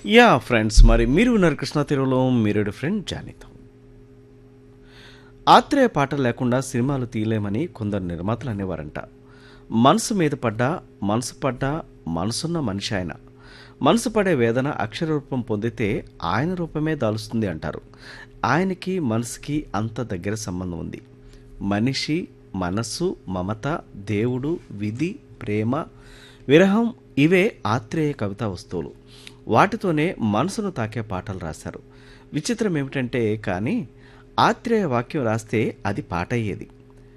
yeah friends మరి మీరు ఉన్నారు కృష్ణ తీరులో మీరేడు ఫ్రెండ్ జానీతో ఆత్రేయ పాట లేకుండా సినిమాలు తీయలేమని కొందరు నిర్మాతలు అనేవారంట మనసు మీద పడ్డా మనసు పడ్డా మనసున్న మనిషి ఆయన మనసు పడే వేదన అక్షర రూపం పొందితే ఆయన రూపమే దాలుస్తుంది అంటారు ఆయనకి మనసుకి అంత దగ్గర సంబంధం ఉంది మనిషి మనస్సు మమత దేవుడు విధి ప్రేమ విరహం ఇవే ఆత్రేయ కవితా వస్తువులు వాటితోనే మనసును తాకే పాటలు రాశారు విచిత్రం ఏమిటంటే కానీ ఆత్రేయ వాక్యం రాస్తే అది పాట అయ్యేది